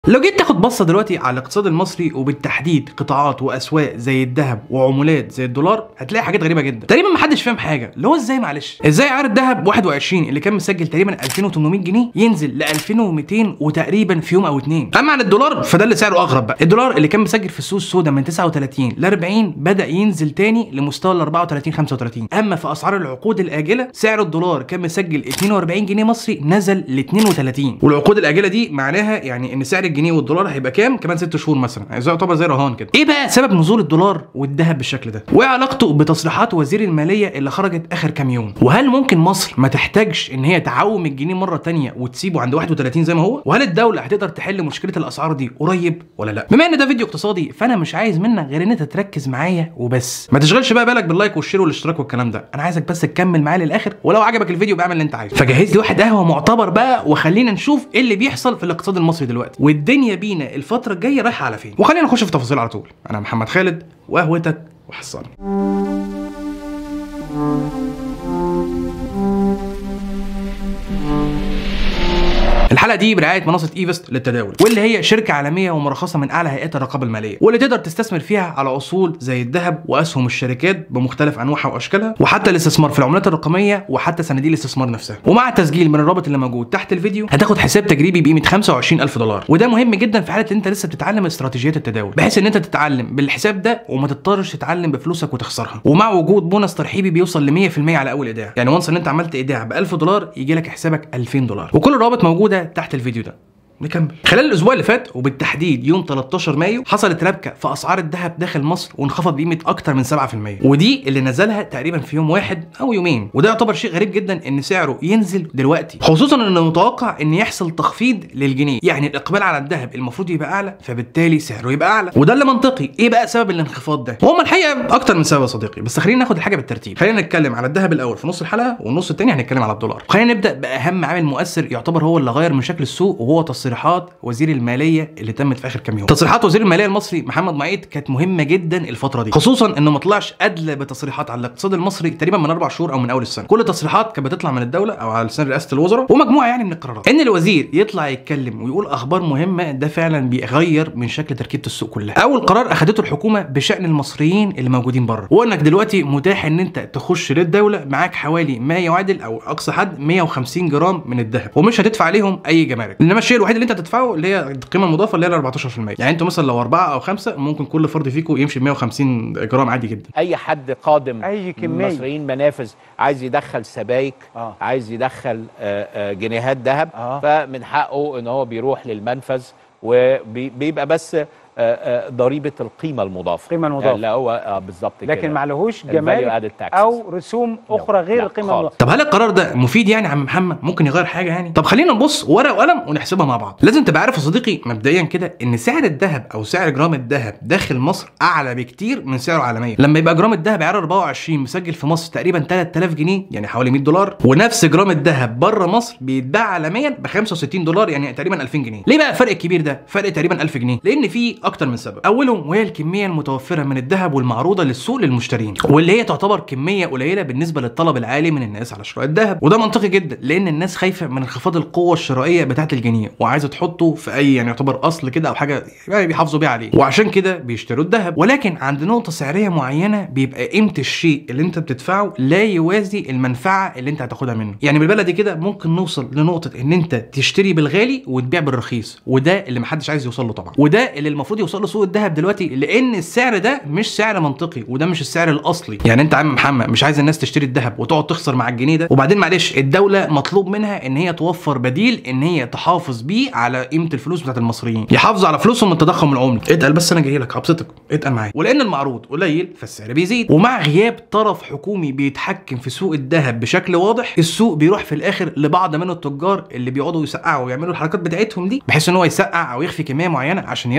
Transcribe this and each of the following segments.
لو جيت تاخد بصه دلوقتي على الاقتصاد المصري وبالتحديد قطاعات واسواق زي الذهب وعملات زي الدولار هتلاقي حاجات غريبه جدا تقريبا ما حدش فاهم حاجه اللي هو ازاي معلش ازاي عيار الذهب 21 اللي كان مسجل تقريبا 2800 جنيه ينزل ل 2200 وتقريبا في يوم او اتنين اما عن الدولار فده اللي سعره اغرب بقى الدولار اللي كان مسجل في السوق السوداء من 39 ل 40 بدا ينزل تاني لمستوى ال 34 35 اما في اسعار العقود الاجله سعر الدولار كان مسجل 42 جنيه مصري نزل ل 32 والعقود الاجله دي معناها يعني ان سعر الجنيه والدولار هيبقى كام كمان ست شهور مثلا يعني زي يعتبر زي رهان كده ايه بقى سبب نزول الدولار والذهب بالشكل ده وايه علاقته بتصريحات وزير الماليه اللي خرجت اخر كام يوم وهل ممكن مصر ما تحتاجش ان هي تعوم الجنيه مره تانية وتسيبه عند 31 زي ما هو وهل الدوله هتقدر تحل مشكله الاسعار دي قريب ولا لا بما ان ده فيديو اقتصادي فانا مش عايز منك غير ان انت تركز معايا وبس ما تشغلش بقى بالك باللايك والشير والاشتراك والكلام ده انا عايزك بس تكمل معايا للاخر ولو عجبك الفيديو بقى اعمل اللي انت عايزه فجهز لي واحد قهوه معتبر بقى وخلينا نشوف ايه اللي بيحصل في الاقتصاد المصري دلوقتي والدنيا بينا الفتره الجايه رايحه على فين وخلينا نخش في تفاصيل على طول انا محمد خالد وقهوتك وحصاني الحلقه دي برعايه منصه ايفست للتداول واللي هي شركه عالميه ومرخصه من اعلى هيئات الرقابه الماليه واللي تقدر تستثمر فيها على اصول زي الذهب واسهم الشركات بمختلف انواعها واشكالها وحتى الاستثمار في العملات الرقميه وحتى صناديق الاستثمار نفسها ومع التسجيل من الرابط اللي موجود تحت الفيديو هتاخد حساب تجريبي بقيمه 25000 دولار وده مهم جدا في حاله ان انت لسه بتتعلم استراتيجيات التداول بحيث ان انت تتعلم بالحساب ده وما تضطرش تتعلم بفلوسك وتخسرها ومع وجود بونص ترحيبي بيوصل ل 100% على اول ايداع يعني وانس ان انت عملت ايداع ب 1000 دولار يجي لك حسابك 2000 دولار وكل الروابط موجوده تحت الفيديو ده نكمل خلال الاسبوع اللي فات وبالتحديد يوم 13 مايو حصلت ربكه في اسعار الذهب داخل مصر وانخفض بقيمه اكتر من 7% ودي اللي نزلها تقريبا في يوم واحد او يومين وده يعتبر شيء غريب جدا ان سعره ينزل دلوقتي خصوصا ان متوقع ان يحصل تخفيض للجنيه يعني الاقبال على الذهب المفروض يبقى اعلى فبالتالي سعره يبقى اعلى وده اللي منطقي ايه بقى سبب الانخفاض ده وهم الحقيقه اكتر من سبب يا صديقي بس خلينا ناخد الحاجه بالترتيب خلينا نتكلم على الذهب الاول في نص الحلقه والنص الثاني هنتكلم على الدولار خلينا نبدا باهم عامل مؤثر يعتبر هو اللي غير من شكل السوق وهو تصريحات وزير الماليه اللي تمت في اخر كام يوم تصريحات وزير الماليه المصري محمد معيط كانت مهمه جدا الفتره دي خصوصا انه ما طلعش ادلى بتصريحات على الاقتصاد المصري تقريبا من اربع شهور او من اول السنه كل التصريحات كانت بتطلع من الدوله او على لسان رئاسه الوزراء ومجموعه يعني من القرارات ان الوزير يطلع يتكلم ويقول اخبار مهمه ده فعلا بيغير من شكل تركيبه السوق كلها اول قرار اخدته الحكومه بشان المصريين اللي موجودين بره وانك دلوقتي متاح ان انت تخش للدوله معاك حوالي ما يعادل او اقصى حد 150 جرام من الذهب ومش هتدفع عليهم اي جمارك انما الشيء الوحيد اللي انت هتدفعه اللي هي القيمه المضافه اللي هي 14% يعني انتوا مثلا لو اربعه او خمسه ممكن كل فرد فيكم يمشي ب 150 جرام عادي جدا اي حد قادم أي كمية. من مصريين منافذ عايز يدخل سبايك آه. عايز يدخل آه، آه، جنيهات ذهب آه. فمن حقه ان هو بيروح للمنفذ وبيبقى بس آه، آه، ضريبه القيمه المضافه القيمة المضافة. اللي هو آه، بالظبط كده لكن ما عليهوش ال value جمارك added taxes. او رسوم اخرى غير لا، القيمه خالص. المضافه طب هل القرار ده مفيد يعني يا عم محمد ممكن يغير حاجه يعني طب خلينا نبص ورقه وقلم ونحسبها مع بعض لازم تبقى عارف يا صديقي مبدئيا كده ان سعر الذهب او سعر جرام الذهب داخل مصر اعلى بكتير من سعره عالميا لما يبقى جرام الذهب عيار 24 مسجل في مصر تقريبا 3000 جنيه يعني حوالي 100 دولار ونفس جرام الذهب بره مصر بيتباع عالميا ب 65 دولار يعني تقريبا 2000 جنيه ليه بقى الفرق الكبير ده فرق تقريبا 1000 جنيه لان في اكتر من سبب اولهم وهي الكميه المتوفره من الذهب والمعروضه للسوق للمشترين واللي هي تعتبر كميه قليله بالنسبه للطلب العالي من الناس على شراء الذهب وده منطقي جدا لان الناس خايفه من انخفاض القوه الشرائيه بتاعه الجنيه وعايزه تحطه في اي يعني يعتبر اصل كده او حاجه يعني بيحافظوا بيها عليه وعشان كده بيشتروا الذهب ولكن عند نقطه سعريه معينه بيبقى قيمه الشيء اللي انت بتدفعه لا يوازي المنفعه اللي انت هتاخدها منه يعني بالبلدي كده ممكن نوصل لنقطه ان انت تشتري بالغالي وتبيع بالرخيص وده اللي محدش عايز يوصل له طبعا وده اللي المفروض يوصل له سوق الذهب دلوقتي لان السعر ده مش سعر منطقي وده مش السعر الاصلي يعني انت يا عم محمد مش عايز الناس تشتري الذهب وتقعد تخسر مع الجنيه ده وبعدين معلش الدوله مطلوب منها ان هي توفر بديل ان هي تحافظ بيه على قيمه الفلوس بتاعت المصريين يحافظوا على فلوسهم من التضخم العملي اتقل بس انا جاي لك هبسطك اتقل معايا ولان المعروض قليل فالسعر بيزيد ومع غياب طرف حكومي بيتحكم في سوق الذهب بشكل واضح السوق بيروح في الاخر لبعض من التجار اللي بيقعدوا يسقعوا ويعملوا الحركات بتاعتهم دي بحيث ان هو يسقع او يخفي كميه معينه عشان يرفع السعر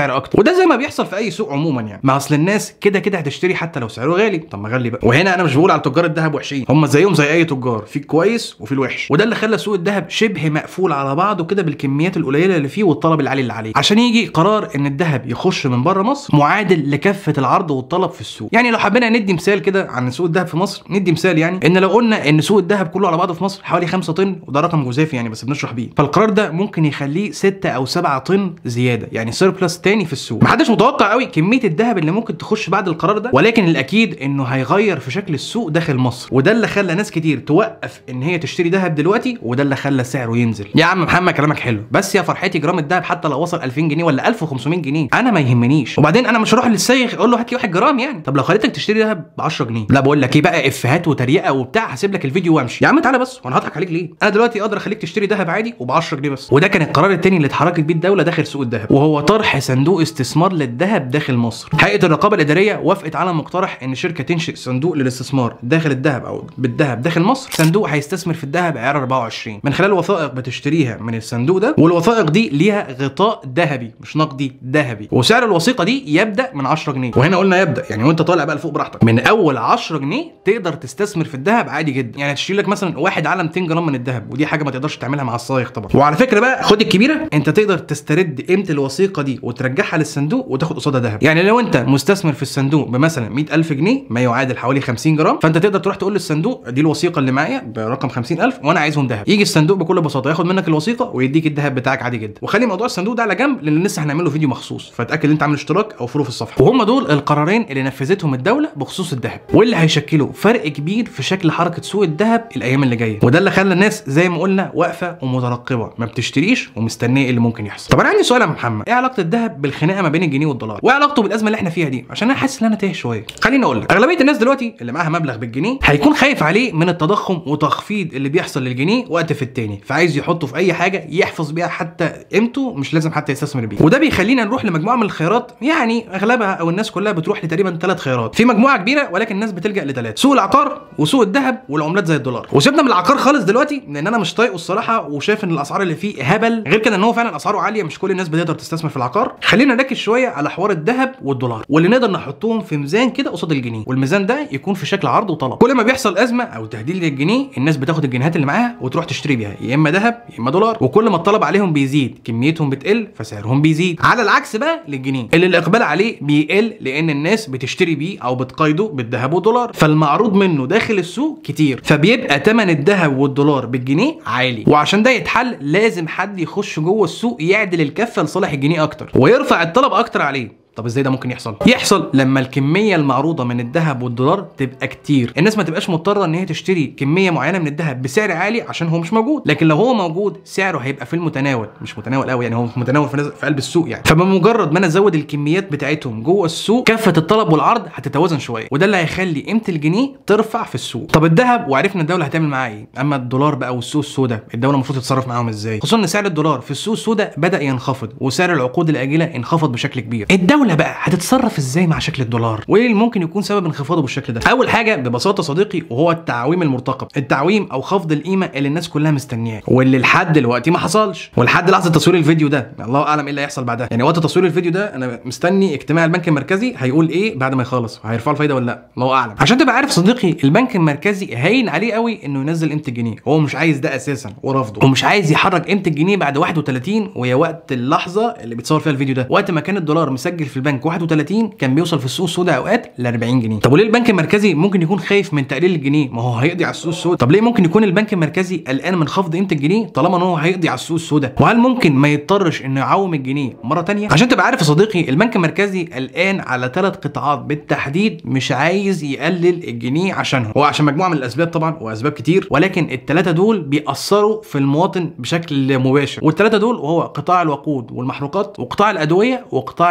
سعر اكتر وده زي ما بيحصل في اي سوق عموما يعني ما اصل الناس كده كده هتشتري حتى لو سعره غالي طب ما غلي بقى وهنا انا مش بقول على تجار الذهب وحشين هم زيهم زي اي تجار في الكويس وفي الوحش وده اللي خلى سوق الذهب شبه مقفول على بعضه كده بالكميات القليله اللي فيه والطلب العالي اللي عليه عشان يجي قرار ان الذهب يخش من بره مصر معادل لكافه العرض والطلب في السوق يعني لو حبينا ندي مثال كده عن سوق الذهب في مصر ندي مثال يعني ان لو قلنا ان سوق الذهب كله على بعضه في مصر حوالي 5 طن وده رقم جزافي يعني بس بنشرح بيه فالقرار ده ممكن يخليه 6 او 7 طن زياده يعني سيربلس تاني في السوق محدش متوقع قوي كميه الذهب اللي ممكن تخش بعد القرار ده ولكن الاكيد انه هيغير في شكل السوق داخل مصر وده اللي خلى ناس كتير توقف ان هي تشتري ذهب دلوقتي وده اللي خلى سعره ينزل يا عم محمد كلامك حلو بس يا فرحتي جرام الذهب حتى لو وصل 2000 جنيه ولا 1500 جنيه انا ما يهمنيش وبعدين انا مش هروح للسايخ اقول له هات لي 1 جرام يعني طب لو خليتك تشتري ذهب ب 10 جنيه لا بقول لك ايه بقى افيهات وتريقه وبتاع هسيب لك الفيديو وامشي يا عم تعالى بس وانا هضحك عليك ليه انا دلوقتي اقدر اخليك تشتري ذهب عادي وب 10 جنيه بس وده كان القرار التاني اللي اتحركت بيه الدوله داخل سوق الذهب وهو طرح صندوق استثمار للذهب داخل مصر هيئه الرقابه الاداريه وافقت على مقترح ان شركه تنشئ صندوق للاستثمار داخل الذهب او بالذهب داخل مصر صندوق هيستثمر في الذهب عيار 24 من خلال وثائق بتشتريها من الصندوق ده والوثائق دي ليها غطاء ذهبي مش نقدي ذهبي وسعر الوثيقه دي يبدا من 10 جنيه وهنا قلنا يبدا يعني وانت طالع بقى لفوق براحتك من اول 10 جنيه تقدر تستثمر في الذهب عادي جدا يعني تشتري لك مثلا واحد على 200 جرام من الذهب ودي حاجه ما تقدرش تعملها مع الصايغ طبعا وعلى فكره بقى خد الكبيره انت تقدر تسترد قيمه الوثيقه دي وترجعها للصندوق وتاخد قصادها ذهب يعني لو انت مستثمر في الصندوق بمثلا 100000 جنيه ما يعادل حوالي 50 جرام فانت تقدر تروح تقول للصندوق دي الوثيقه اللي معايا برقم 50000 وانا عايزهم ذهب يجي الصندوق بكل بساطه ياخد منك الوثيقه ويديك الذهب بتاعك عادي جدا وخلي موضوع الصندوق ده على جنب لان لسه هنعمل له فيديو مخصوص فاتاكد ان انت عامل اشتراك او فولو في الصفحه وهم دول القرارين اللي نفذتهم الدوله بخصوص الذهب واللي هيشكلوا فرق كبير في شكل حركه سوق الذهب الايام اللي جايه وده اللي خلى الناس زي ما قلنا واقفه ومترقبه ما بتشتريش ومستنيه اللي ممكن يحصل طب انا عندي سؤال يا محمد ايه علاقه الذهب بالخناقه ما بين الجنيه والدولار وايه علاقته بالازمه اللي احنا فيها دي عشان انا حاسس ان انا تايه شويه خليني اقول لك اغلبيه الناس دلوقتي اللي معاها مبلغ بالجنيه هيكون خايف عليه من التضخم وتخفيض اللي بيحصل للجنيه وقت في التاني فعايز يحطه في اي حاجه يحفظ بيها حتى قيمته مش لازم حتى يستثمر بيه وده بيخلينا نروح لمجموعه من الخيارات يعني اغلبها او الناس كلها بتروح لتقريبا ثلاث خيارات في مجموعه كبيره ولكن الناس بتلجا لثلاث سوق العقار وسوق الذهب والعملات زي الدولار وسيبنا من العقار خالص دلوقتي لان انا مش طايقه الصراحه وشايف ان الاسعار اللي فيه هبل غير كده ان هو فعلا اسعاره عاليه مش كل الناس بتقدر تستثمر في العقار خلينا نركز شويه على حوار الذهب والدولار واللي نقدر نحطهم في ميزان كده قصاد الجنيه والميزان ده يكون في شكل عرض وطلب كل ما بيحصل ازمه او تهديد للجنيه الناس بتاخد الجنيهات اللي معاها وتروح تشتري بيها يا اما ذهب يا اما دولار وكل ما الطلب عليهم بيزيد كميتهم بتقل فسعرهم بيزيد على العكس بقى للجنيه اللي الاقبال عليه بيقل لان الناس بتشتري بيه او بتقايضه بالذهب والدولار فالمعروض منه داخل السوق كتير فبيبقى ثمن الذهب والدولار بالجنيه عالي وعشان ده يتحل لازم حد يخش جوه السوق يعدل الكفه لصالح الجنيه اكتر ويرفع الطلب اكتر عليه طب ازاي ده ممكن يحصل؟ يحصل لما الكميه المعروضه من الذهب والدولار تبقى كتير، الناس ما تبقاش مضطره ان هي تشتري كميه معينه من الذهب بسعر عالي عشان هو مش موجود، لكن لو هو موجود سعره هيبقى في المتناول، مش متناول قوي يعني هو في متناول في, نز- في قلب السوق يعني، فبمجرد ما انا ازود الكميات بتاعتهم جوه السوق كافه الطلب والعرض هتتوازن شويه، وده اللي هيخلي قيمه الجنيه ترفع في السوق. طب الذهب وعرفنا الدوله هتعمل معاه ايه، اما الدولار بقى والسوق السوداء، الدوله المفروض تتصرف معاهم ازاي؟ خصوصا ان سعر الدولار في السوق السوداء بدا ينخفض وسعر العقود الاجله انخفض بشكل كبير. الدوله بقى هتتصرف ازاي مع شكل الدولار وايه اللي ممكن يكون سبب انخفاضه بالشكل ده اول حاجه ببساطه صديقي وهو التعويم المرتقب التعويم او خفض القيمه اللي الناس كلها مستنياه واللي لحد دلوقتي ما حصلش ولحد لحظه تصوير الفيديو ده الله اعلم ايه اللي هيحصل بعدها يعني وقت تصوير الفيديو ده انا مستني اجتماع البنك المركزي هيقول ايه بعد ما يخلص هيرفعوا الفايده ولا لا الله اعلم عشان تبقى عارف صديقي البنك المركزي هين عليه قوي انه ينزل قيمه الجنيه هو مش عايز ده اساسا ورافضه ومش عايز يحرك قيمه الجنيه بعد 31 وهي وقت اللحظه اللي بيتصور فيها الفيديو ده وقت ما كان الدولار مسجل في البنك 31 كان بيوصل في السوق السوداء اوقات ل 40 جنيه طب وليه البنك المركزي ممكن يكون خايف من تقليل الجنيه ما هو هيقضي على السوق السوداء طب ليه ممكن يكون البنك المركزي قلقان من خفض قيمه الجنيه طالما ان هو هيقضي على السوق السوداء وهل ممكن ما يضطرش انه يعوم الجنيه مره تانية عشان تبقى عارف يا صديقي البنك المركزي قلقان على ثلاث قطاعات بالتحديد مش عايز يقلل الجنيه عشانهم هو عشان مجموعه من الاسباب طبعا واسباب كتير ولكن الثلاثه دول بيأثروا في المواطن بشكل مباشر والثلاثه دول وهو قطاع الوقود والمحروقات وقطاع الادويه وقطاع الاغذيه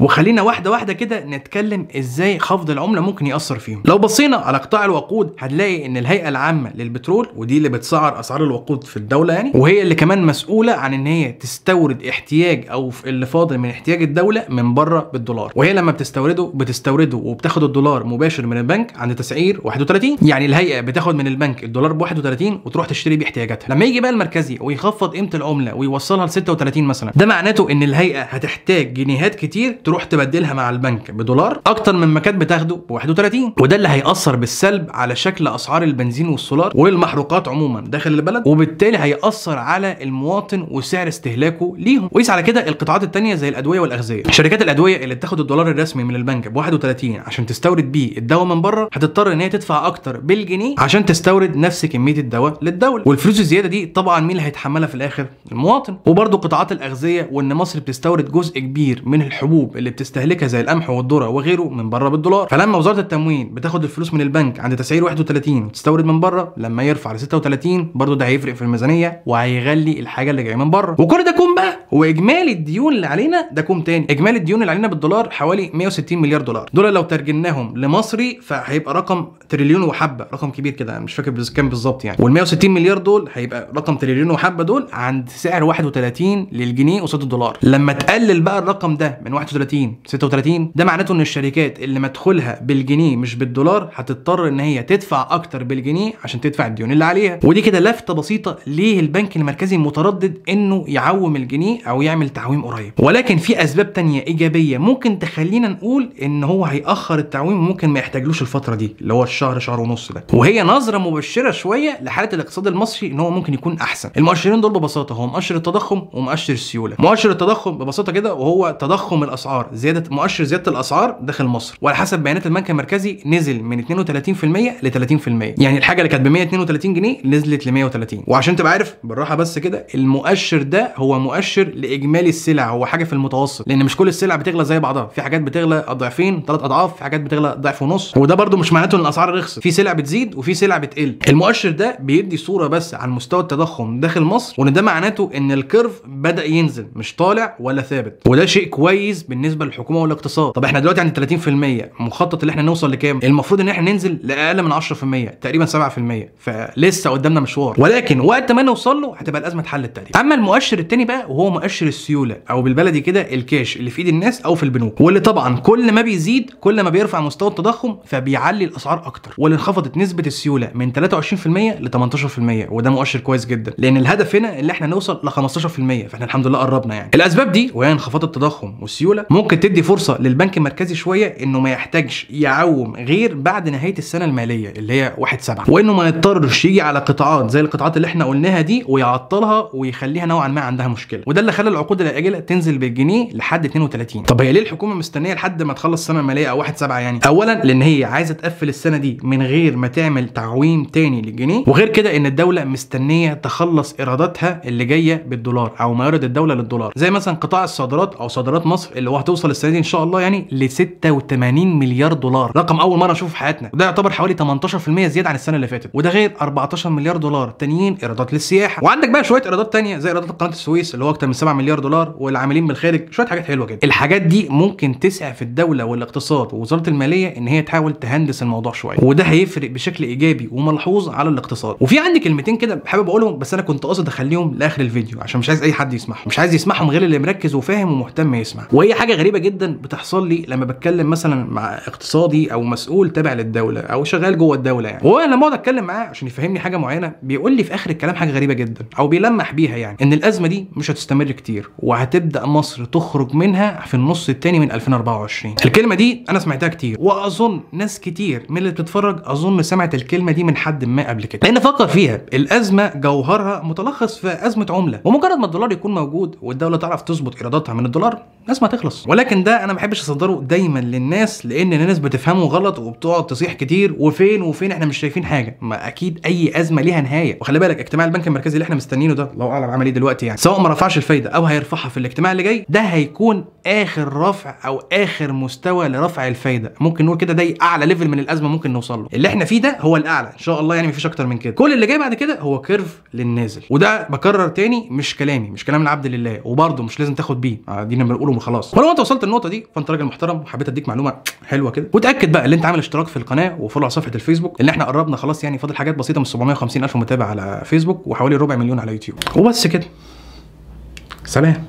وخلينا واحده واحده كده نتكلم ازاي خفض العمله ممكن ياثر فيهم لو بصينا على قطاع الوقود هنلاقي ان الهيئه العامه للبترول ودي اللي بتسعر اسعار الوقود في الدوله يعني وهي اللي كمان مسؤوله عن ان هي تستورد احتياج او اللي فاضل من احتياج الدوله من بره بالدولار وهي لما بتستورده بتستورده وبتاخد الدولار مباشر من البنك عند تسعير 31 يعني الهيئه بتاخد من البنك الدولار ب 31 وتروح تشتري بيه احتياجاتها لما يجي بقى المركزي ويخفض قيمه العمله ويوصلها ل 36 مثلا ده معناته ان الهيئه هتحتاج جنيهات كتير تروح تبدلها مع البنك بدولار اكتر من ما كانت بتاخده ب 31 وده اللي هيأثر بالسلب على شكل اسعار البنزين والسولار والمحروقات عموما داخل البلد وبالتالي هيأثر على المواطن وسعر استهلاكه ليهم وقيس على كده القطاعات التانية زي الادويه والاغذيه شركات الادويه اللي بتاخد الدولار الرسمي من البنك ب 31 عشان تستورد بيه الدواء من بره هتضطر ان هي تدفع اكتر بالجنيه عشان تستورد نفس كميه الدواء للدوله والفلوس الزياده دي طبعا مين اللي هيتحملها في الاخر المواطن وبرده قطاعات الاغذيه وان مصر بتستورد جزء كبير من الحبوب اللي بتستهلكها زي القمح والذره وغيره من بره بالدولار فلما وزاره التموين بتاخد الفلوس من البنك عند تسعير 31 وتستورد من بره لما يرفع ل 36 برده ده هيفرق في الميزانيه وهيغلي الحاجه اللي جايه من بره وكل ده كوم بقى واجمالي الديون اللي علينا ده كوم تاني اجمالي الديون اللي علينا بالدولار حوالي 160 مليار دولار دول لو ترجمناهم لمصري فهيبقى رقم تريليون وحبه رقم كبير كده مش فاكر بز- كام بالظبط يعني وال 160 مليار دول هيبقى رقم تريليون وحبه دول عند سعر 31 للجنيه قصاد الدولار لما تقلل بقى الرقم ده من 31 36 ده معناته ان الشركات اللي مدخولها بالجنيه مش بالدولار هتضطر ان هي تدفع اكتر بالجنيه عشان تدفع الديون اللي عليها ودي كده لفته بسيطه ليه البنك المركزي متردد انه يعوم الجنيه او يعمل تعويم قريب ولكن في اسباب تانية ايجابيه ممكن تخلينا نقول ان هو هيأخر التعويم وممكن ما يحتاجلوش الفتره دي اللي هو الشهر شهر ونص ده وهي نظره مبشره شويه لحاله الاقتصاد المصري ان هو ممكن يكون احسن المؤشرين دول ببساطه هو مؤشر التضخم ومؤشر السيوله مؤشر التضخم ببساطه كده وهو تضخم الاسعار زياده مؤشر زياده الاسعار داخل مصر وعلى حسب بيانات البنك المركزي نزل من 32% ل 30% يعني الحاجه اللي كانت ب 132 جنيه نزلت ل 130 وعشان تبقى عارف بالراحه بس كده المؤشر ده هو مؤشر لاجمالي السلع هو حاجه في المتوسط لان مش كل السلع بتغلى زي بعضها في حاجات بتغلى ضعفين ثلاث اضعاف في حاجات بتغلى ضعف ونص وده برده مش معناته ان الاسعار رخصت في سلع بتزيد وفي سلع بتقل المؤشر ده بيدي صوره بس عن مستوى التضخم داخل مصر وان ده معناته ان الكيرف بدا ينزل مش طالع ولا ثابت وده شيء كويس بالنسبه للحكومه والاقتصاد طب احنا دلوقتي عند 30% مخطط اللي احنا نوصل لكام المفروض ان احنا ننزل لاقل من 10% تقريبا 7% فلسه قدامنا مشوار ولكن وقت ما نوصل له هتبقى الازمه اتحلت تقريبا اما المؤشر التاني بقى وهو مؤشر السيوله او بالبلدي كده الكاش اللي في ايد الناس او في البنوك واللي طبعا كل ما بيزيد كل ما بيرفع مستوى التضخم فبيعلي الاسعار اكتر واللي انخفضت نسبه السيوله من 23% ل 18% وده مؤشر كويس جدا لان الهدف هنا اللي احنا نوصل ل 15% فاحنا الحمد لله قربنا يعني الاسباب دي وهي انخفاض التضخم والسيوله ممكن تدي فرصه للبنك المركزي شويه انه ما يحتاجش يعوم غير بعد نهايه السنه الماليه اللي هي 1 7 وانه ما يضطرش يجي على قطاعات زي القطاعات اللي احنا قلناها دي ويعطلها ويخليها نوعا ما عندها مشكله وده اللي خلى العقود الاجله تنزل بالجنيه لحد 32 طب هي ليه الحكومه مستنيه لحد ما تخلص السنه الماليه او 1 7 يعني اولا لان هي عايزه تقفل السنه دي من غير ما تعمل تعويم تاني للجنيه وغير كده ان الدوله مستنيه تخلص ايراداتها اللي جايه بالدولار او موارد الدوله للدولار زي مثلا قطاع الصادرات او صادرات مصر اللي هو هتوصل السنه دي ان شاء الله يعني ل 86 مليار دولار رقم اول مره نشوفه في حياتنا وده يعتبر حوالي 18% زياده عن السنه اللي فاتت وده غير 14 مليار دولار تانيين ايرادات للسياحه وعندك بقى شويه ايرادات تانية زي ايرادات قناه السويس اللي هو اكتر من 7 مليار دولار والعاملين بالخارج شويه حاجات حلوه كده الحاجات دي ممكن تسعف الدوله والاقتصاد ووزاره الماليه ان هي تحاول تهندس الموضوع شويه وده هيفرق بشكل ايجابي وملحوظ على الاقتصاد وفي عندي كلمتين كده حابب اقولهم بس انا كنت قاصد اخليهم لاخر الفيديو عشان مش عايز اي حد يسمعهم مش عايز يسمعهم غير اللي مركز وفاهم ومهتم يسمع وهي حاجه غريبه جدا بتحصل لي لما بتكلم مثلا مع اقتصادي او مسؤول تابع للدوله او شغال جوه الدوله يعني وهو لما اقعد اتكلم معاه عشان يفهمني حاجه معينه بيقول لي في اخر الكلام حاجه غريبه جدا او بيلمح بيها يعني ان الازمه دي مش هتستمر كتير وهتبدا مصر تخرج منها في النص الثاني من 2024 الكلمه دي انا سمعتها كتير واظن ناس كتير من اللي بتتفرج اظن سمعت الكلمه دي من حد ما قبل كده لان فكر فيها الازمه جوهرها متلخص في ازمه عمله ومجرد ما الدولار يكون موجود والدوله تعرف تظبط ايراداتها من الدولار الناس ما تخلص ولكن ده انا ما بحبش اصدره دايما للناس لان الناس بتفهمه غلط وبتقعد تصيح كتير وفين وفين احنا مش شايفين حاجه ما اكيد اي ازمه ليها نهايه وخلي بالك اجتماع البنك المركزي اللي احنا مستنيينه ده الله اعلم عمل ايه دلوقتي يعني سواء ما رفعش الفايده او هيرفعها في الاجتماع اللي جاي ده هيكون اخر رفع او اخر مستوى لرفع الفايده ممكن نقول كده ده اعلى ليفل من الازمه ممكن نوصل له اللي احنا فيه ده هو الاعلى ان شاء الله يعني مفيش اكتر من كده كل اللي جاي بعد كده هو كيرف للنازل وده بكرر تاني مش كلامي مش كلام العبد لله وبرضه مش لازم تاخد بيه آه، دينا بنقوله وخلاص ولو انت وصلت النقطه دي فانت راجل محترم وحبيت اديك معلومه حلوه كده وتاكد بقى اللي انت عامل اشتراك في القناه وفولو على صفحه الفيسبوك اللي احنا قربنا خلاص يعني فاضل حاجات بسيطه من 750 الف متابع على فيسبوك وحوالي ربع مليون على يوتيوب وبس كده سلام